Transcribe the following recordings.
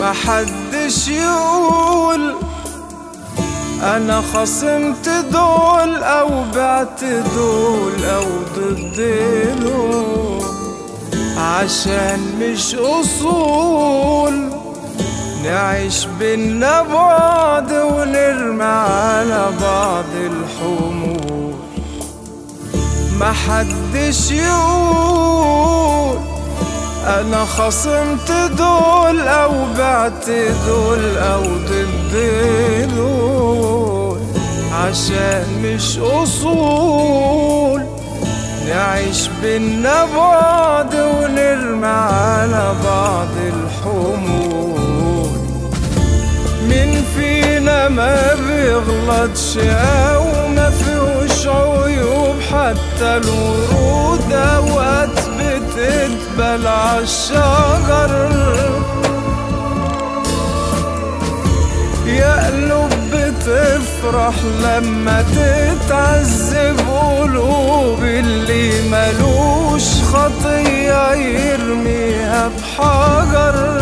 محدش يقول انا خصمت دول او بعت دول او ضد دول عشان مش اصول نعيش بينا بعض ونرمي على بعض الحمول محدش يقول انا خصمت دول او بعت دول او ضد دول عشان مش اصول نعيش بينا بعض ونرمي على بعض الحمول مين فينا ما بيغلطش او ما فيهوش عيوب حتى الورود اوقات بتدبل عالشجر يا قلوب بتفرح لما تتعذب قلوب اللي ملوش خطية يرميها بحجر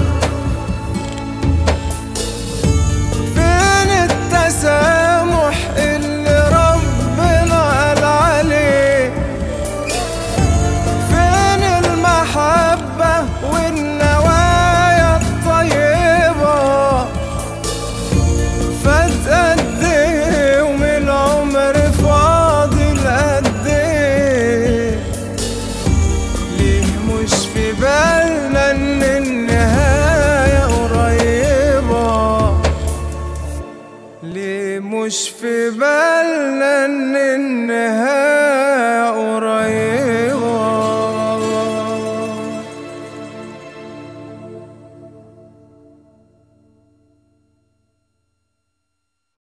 فين التسامح اللي ربنا قال عليه فين المحبة والنوايا الطيبة فات قد ايه ومن العمر فاضل قد ايه ليه مش في بالنا ان النهاية قريبة ليه مش في بالنا ان